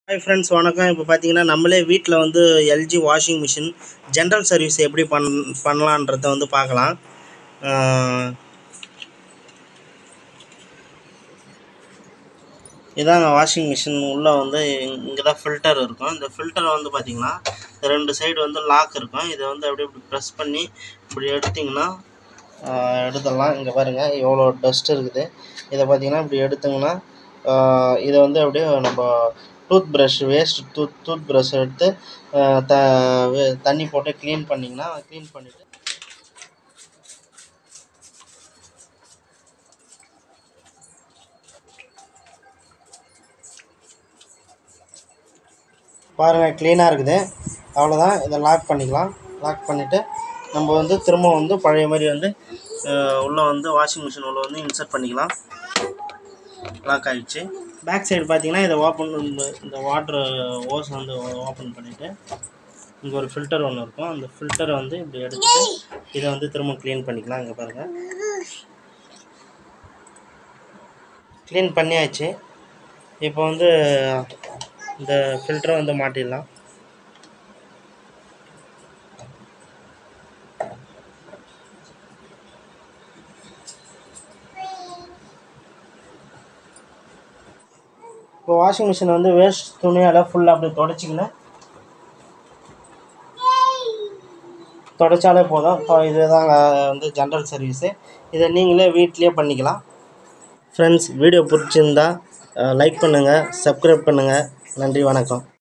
hi friends வணக்கம் இப்போ பார்த்தீங்கன்னா நம்மளே வீட்டில் வந்து LG washing machine general service எப்படி பண் பண்ணலான்றத வந்து பார்க்கலாம் ஆஹ் இதாங்க வாஷிங் மிஷின் உள்ளே வந்து இங்கே தான் ஃபில்டர் இருக்கும் இந்த ஃபில்டர் வந்து பார்த்தீங்கன்னா ரெண்டு சைடு வந்து லாக் இருக்கும் இதை வந்து அப்படியே இப்படி ப்ரெஸ் பண்ணி இப்படி எடுத்திங்கன்னா ஆஹ் எடுத்துடலாம் இங்கே பாருங்கள் எவ்வளோ டஸ்ட் இருக்குது இதை பார்த்தீங்கன்னா இப்படி எடுத்தீங்கன்னா ஆஹ் இதை வந்து அப்படியே நம்ம tooth brush waste tooth tooth brush எடுத்து ஆஹ் த வே- தண்ணி போட்டு க்ளீன் பண்ணிங்கன்னா க்ளீன் பண்ணிவிட்டு பாருங்கள் க்ளீனாக இருக்குது அவ்வளோதான் இதை லாக் பண்ணிக்கலாம் லாக் பண்ணிவிட்டு நம்ம வந்து திரும்ப வந்து பழைய மாதிரி வந்து உள்ளே வந்து வாஷிங் மிஷின் உள்ள வந்து இன்சர்ட் பண்ணிக்கலாம் லாக் ஆகிடுச்சு பேக் சைடு பார்த்தீங்கன்னா இதை ஓப்பன் இந்த வாட்ரு ஓஸ் வந்து ஓப்பன் பண்ணிவிட்டு இங்கே ஒரு ஃபில்டர் ஒன்று இருக்கும் அந்த ஃபில்டரை வந்து இப்படி எடுத்துட்டு இதை வந்து திரும்ப க்ளீன் பண்ணிக்கலாம் இங்கே பாருங்கள் க்ளீன் பண்ணியாச்சு இப்போ வந்து இந்த ஃபில்டரை வந்து மாட்டிடலாம் இப்போ வாஷிங் மிஷின் வந்து வேஸ்ட் துணியால் ஃபுல்லாக அப்படி தொடச்சிக்கின்னு தொடச்சாலே போதும் இப்போ இதுதாங்க வந்து ஜென்ரல் சர்வீஸு இதை நீங்களே வீட்லேயே பண்ணிக்கலாம் ஃப்ரெண்ட்ஸ் வீடியோ பிடிச்சிருந்தா லைக் பண்ணுங்கள் சப்ஸ்கிரைப் பண்ணுங்கள் நன்றி வணக்கம்